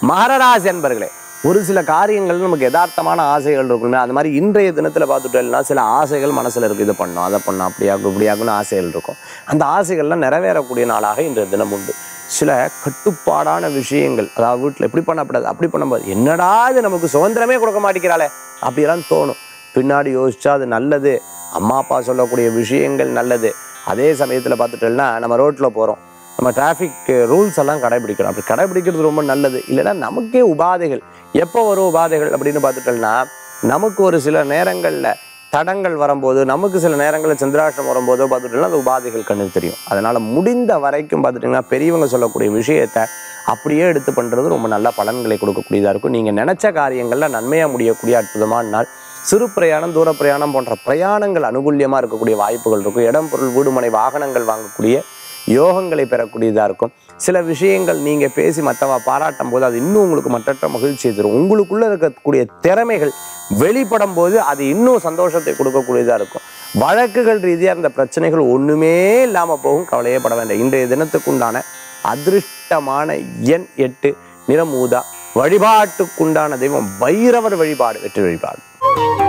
மகரராசி என்பர்களே ஒரு சில காரியங்கள் நமக்கு யதார்த்தமான ஆசைகள் இருக்குமே அது மாதிரி இன்றைய தினத்தில் பார்த்துட்டோம்னா சில ஆசைகள் மனசில் இருக்குது இதை பண்ணோம் அதை பண்ணோம் அப்படியாகும் இப்படியாகும்னு ஆசைகள் இருக்கும் அந்த ஆசைகள்லாம் நிறைவேறக்கூடிய நாளாக இன்றைய தினம் உண்டு சில கட்டுப்பாடான விஷயங்கள் அதாவது வீட்டில் எப்படி பண்ணக்கூடாது அப்படி பண்ணும்போது என்னடா இது நமக்கு சுதந்திரமே கொடுக்க மாட்டேங்கிறாளே அப்படியெல்லாம் தோணும் பின்னாடி யோசிச்சா அது நல்லது அம்மா அப்பா சொல்லக்கூடிய விஷயங்கள் நல்லது அதே சமயத்தில் பார்த்துட்டோம்னா நம்ம ரோட்டில் போகிறோம் நம்ம டிராஃபிக் ரூல்ஸ் எல்லாம் கடைபிடிக்கணும் அப்படி கடைபிடிக்கிறது ரொம்ப நல்லது இல்லைன்னா நமக்கே உபாதைகள் எப்போ வரும் உபாதைகள் அப்படின்னு பார்த்துட்டோம்னா நமக்கு ஒரு சில நேரங்களில் தடங்கள் வரும்போது நமக்கு சில நேரங்களில் சந்திராஷ்டம் வரும்போதோ பார்த்துட்டோம்னா அந்த உபாதைகள் கண்ணுக்கு தெரியும் அதனால் முடிந்த வரைக்கும் பார்த்துட்டிங்கன்னா பெரியவங்க சொல்லக்கூடிய விஷயத்தை அப்படியே எடுத்து பண்ணுறது ரொம்ப நல்ல பலன்களை கொடுக்கக்கூடியதாக இருக்கும் நீங்கள் நினச்ச காரியங்களில் நன்மையாக முடியக்கூடிய அற்புதமான நாள் சிறு பிரயாணம் தூர பிரயாணம் போன்ற பிரயாணங்கள் அனுகூல்யமாக இருக்கக்கூடிய வாய்ப்புகள் இருக்கும் இடம் பொருள் வீடுமனை வாகனங்கள் வாங்கக்கூடிய யோகங்களை பெறக்கூடியதாக இருக்கும் சில விஷயங்கள் நீங்கள் பேசி மற்றவா பாராட்டும் போது அது இன்னும் உங்களுக்கு மற்றற்ற மகிழ்ச்சியை தரும் உங்களுக்குள்ளே இருக்கக்கூடிய திறமைகள் வெளிப்படும் போது அது இன்னும் சந்தோஷத்தை கொடுக்கக்கூடியதாக இருக்கும் வழக்குகள் ரீதியாக இருந்த பிரச்சனைகள் ஒன்றுமே இல்லாமல் போகும் கவலையே பட வேண்டாம் இன்றைய தினத்துக்குண்டான அதிர்ஷ்டமான எண் எட்டு நிறமூதா வழிபாட்டுக்குண்டான தெய்வம் பைரவர் வழிபாடு வெற்றி வழிபாடு